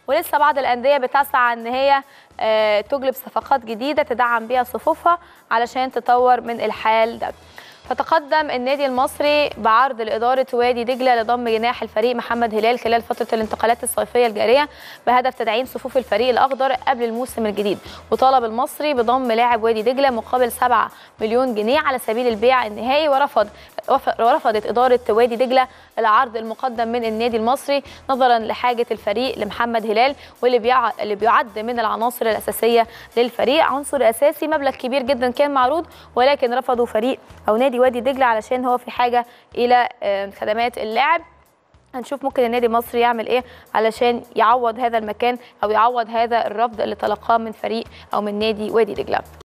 ولسه بعض الانديه بتسعى ان هي آه، تجلب صفقات جديده تدعم بيها صفوفها علشان تطور من الحال ده فتقدم النادي المصري بعرض لإدارة وادي دجلة لضم جناح الفريق محمد هلال خلال فترة الانتقالات الصيفية الجارية بهدف تدعيم صفوف الفريق الأخضر قبل الموسم الجديد وطالب المصري بضم لاعب وادي دجلة مقابل 7 مليون جنيه على سبيل البيع النهائي ورفض وف- ورفضت إدارة وادي دجلة العرض المقدم من النادي المصري نظرا لحاجة الفريق لمحمد هلال واللي بيع... اللي بيعد من العناصر الأساسية للفريق عنصر أساسي مبلغ كبير جدا كان معروض ولكن رفضوا فريق أو نادي وادي دجلة علشان هو في حاجة إلى آه، خدمات اللاعب هنشوف ممكن النادي المصري يعمل ايه علشان يعوض هذا المكان او يعوض هذا الرفض اللي تلقاه من فريق او من نادي وادي دجله